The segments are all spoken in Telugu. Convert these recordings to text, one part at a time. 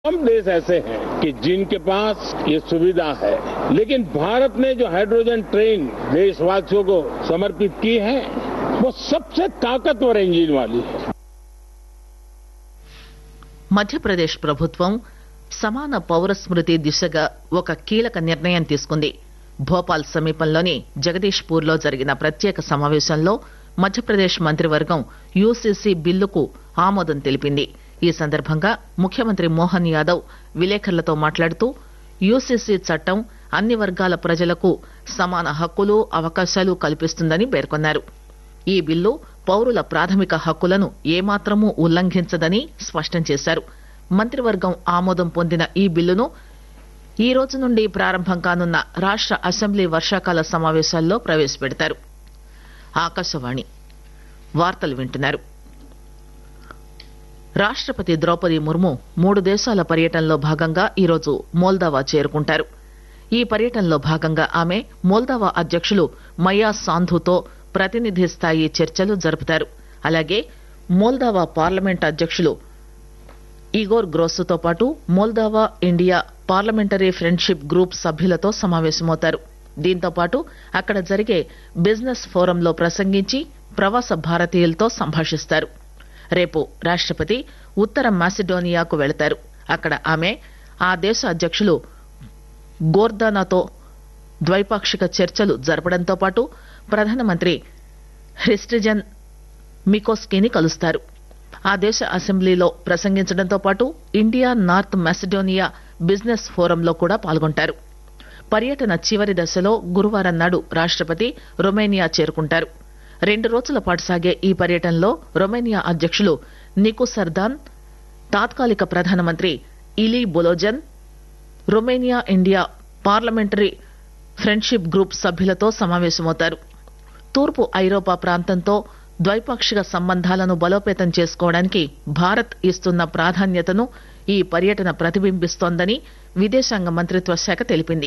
कम देश ऐसे हैं कि जिनके पास ये सुविधा है लेकिन भारत ने जो हाइड्रोजन ट्रेन देशवासियों को समर्पित की है वो सबसे ताकतवर इंजन वाली है మధ్యప్రదేశ్ ప్రభుత్వం సమాన పౌర స్మృతి దిశగా ఒక కీలక నిర్ణయం తీసుకుంది భోపాల్ సమీపంలోని జగదీష్పూర్ లో జరిగిన ప్రత్యేక సమావేశంలో మధ్యప్రదేశ్ మంత్రివర్గం యూసీసీ బిల్లుకు ఆమోదం తెలిపింది ఈ సందర్భంగా ముఖ్యమంత్రి మోహన్ యాదవ్ విలేకరులతో మాట్లాడుతూ యూసీసీ చట్టం అన్ని వర్గాల ప్రజలకు సమాన హక్కులు అవకాశాలు కల్పిస్తుందని పేర్కొన్నారు ఈ బిల్లు పౌరుల ప్రాథమిక హక్కులను ఏమాత్రమూ ఉల్లంఘించదని స్పష్టం చేశారు మంత్రివర్గం ఆమోదం పొందిన ఈ బిల్లును ఈ రోజు నుండి ప్రారంభం కానున్న రాష్ట అసెంబ్లీ వర్షాకాల సమావేశాల్లో ప్రవేశపెడతారు ఆకాశవాణి వార్తలు వింటున్నారు రాష్టపతి ద్రౌపది ముర్ము మూడు దేశాల పర్యటనలో భాగంగా ఈరోజు మోల్దావా చేరుకుంటారు ఈ పర్యటనలో భాగంగా ఆమె మోల్దావా అధ్యక్షులు మయా సాంధుతో ప్రతినిధి స్థాయి చర్చలు జరుపుతారు అలాగే మోల్దావా పార్లమెంట్ అధ్యక్షులు ఇగోర్ గ్రోస్తో పాటు Moldova India parliamentary friendship group సభ్యులతో సమావేశమవుతారు దీంతో పాటు అక్కడ జరిగే బిజినెస్ ఫోరంలో ప్రసంగించి ప్రవాస భారతీయులతో సంభాషిస్తారు రేపు రాష్టపతి ఉత్తర మాసిడోనియాకు వెళతారు అక్కడ ఆమె ఆ దేశ అధ్యక్షులు గోర్దానాతో ద్వైపాక్షిక చర్చలు జరపడంతో పాటు ప్రధానమంత్రి హ్రిస్టిజన్ మికోస్కీని కలుస్తారు ఆ దేశ అసెంబ్లీలో ప్రసంగించడంతో పాటు ఇండియా నార్త్ మాసిడోనియా బిజినెస్ ఫోరంలో కూడా పాల్గొంటారు పర్యటన చివరి దశలో గురువారం నాడు రాష్టపతి రొమేనియా చేరుకుంటారు రెండు రోజుల పాటు సాగే ఈ పర్యటనలో రొమేనియా అధ్యక్షులు నికు సర్దాన్ తాత్కాలిక ప్రధానమంత్రి Ilie Bolojan Romania India parliamentary friendship group సభ్యులతో సమావేశమవుతారు తూర్పు ఐరోపా ప్రాంతంతో ద్వైపాక్షిక సంబంధాలను బలోపేతం చేసుకోవడానికి భారత్ ఇస్తున్న ప్రాధాన్యతను ఈ పర్యటన ప్రతిబింబిస్తోందని విదేశాంగ మంత్రిత్వ శాఖ తెలిపింది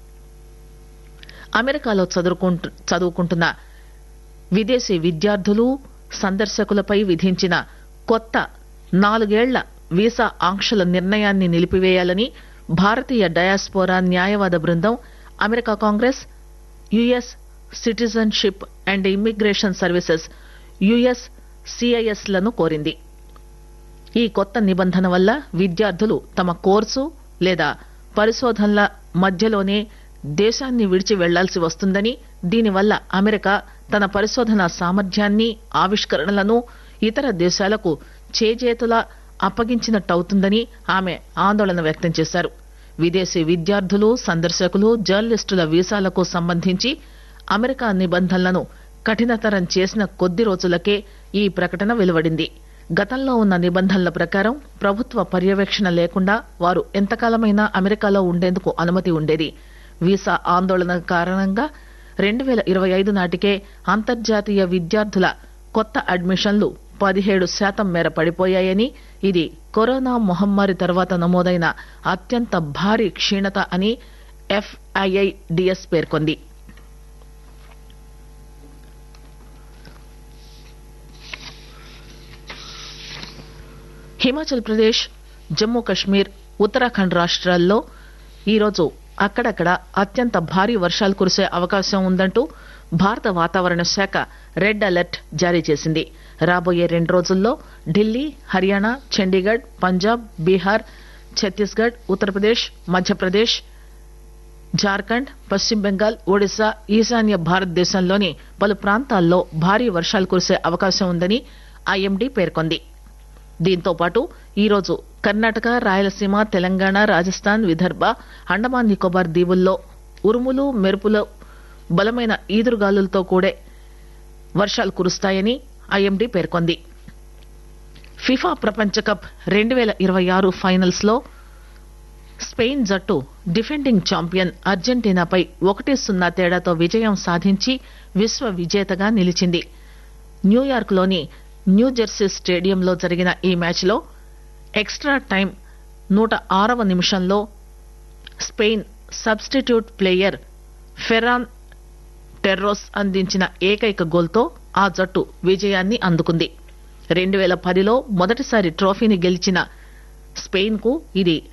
అమెరికాలో చదువుకుంటు చదువుకుంటున్న విదేశీ విద్యార్థులు సందర్శకులపై విధించిన కొత్త నాలుగేళ్ల వీసా ఆంక్షల నిర్ణయాన్ని నిలిపివేయాలని భారతీయ డయాస్పోరా న్యాయవాద బృందం America Congress US citizenship and immigration services US CIS లను కోరింది ఈ కొత్త నిబంధన వల్ల విద్యార్థులు తమ కోర్సు లేదా పరిశోధనల మధ్యలోనే దేశాన్ని విడిచి వెళ్లాల్సి వస్తుందని దీనివల్ల అమెరికా తన పరిశోధన సామర్థ్యాన్ని ఆవిష్కరణలను ఇతర దేశాలకు చేజేతులా అప్పగించినట్టవుతుందని ఆమె ఆందోళన వ్యక్తం చేశారు విదేశీ విద్యార్థులు సందర్శకులు జర్నలిస్టుల వీసాలకు సంబంధించి అమెరికా నిబంధనలను కఠినతరం చేసిన కొద్ది రోజులకే ఈ ప్రకటన వెలువడింది గతంలో ఉన్న నిబంధనల ప్రకారం ప్రభుత్వ పర్యవేక్షణ లేకుండా వారు ఎంతకాలమైనా అమెరికాలో ఉండేందుకు అనుమతి ఉండేది వీసా ఆందోళన కారణంగా రెండు వేల ఇరవై ఐదు నాటికే అంతర్జాతీయ విద్యార్థుల కొత్త అడ్మిషన్లు పదిహేడు శాతం మేర పడిపోయాయని ఇది కరోనా మహమ్మారి తర్వాత నమోదైన అత్యంత భారీ క్షీణత అని ఎఫ్ఐఐడిఎస్ పేర్కొంది హిమాచల్ ప్రదేశ్ జమ్మూ కశ్మీర్ ఉత్తరాఖండ్ రాష్ట్రాల్లో ఈరోజు అక్కడక్కడ అత్యంత భారీ వర్షాలు కురిసే అవకాశం ఉందంటూ భారత వాతావరణ శాఖ రెడ్ అలర్ట్ జారీ చేసింది రాబోయే రెండు రోజుల్లో ఢిల్లీ హర్యానా చండీగఢ్ పంజాబ్ బీహార్ ఛత్తీస్గఢ్ ఉత్తరప్రదేశ్ మధ్యప్రదేశ్ జార్ఖండ్ పశ్చిమ బెంగాల్ ఒడిశా ఈశాన్య భారతదేశంలోని పలు ప్రాంతాల్లో భారీ వర్షాలు కురిసే అవకాశం ఉందని ఐఎండీ పేర్కొంది దీంతో పాటు ఈరోజు కర్ణాటక రాయలసీమ తెలంగాణ రాజస్థాన్ విదర్భ అండమాన్ నికోబార్ దీవుల్లో ఉరుములు మెరుపులు బలమైన ఈదురుగాలులతో కూడే వర్షాలు కురుస్తాయని ఐఎండీ పేర్కొంది ఫిఫా ప్రపంచ కప్ రెండు వేల ఇరవై ఆరు ఫైనల్స్ లో స్పెయిన్ జట్టు డిఫెండింగ్ ఛాంపియన్ అర్జెంటీనాపై ఒకటి సున్నా తేడాతో విజయం సాధించి విశ్వ విజేతగా నిలిచింది న్యూయార్క్ లోని న్యూజెర్సీ స్టేడియంలో జరిగిన ఈ మ్యాచ్లో ఎక్స్ట్రా టైం నూట ఆరవ నిమిషంలో Spain substitute player Ferran Torres అందించిన ఏకైక గోల్తో ఆ జట్టు విజయాన్ని అందుకుంది రెండు వేల పదిలో మొదటిసారి ట్రోఫీని గెలిచిన స్పెయిన్ కు ఇది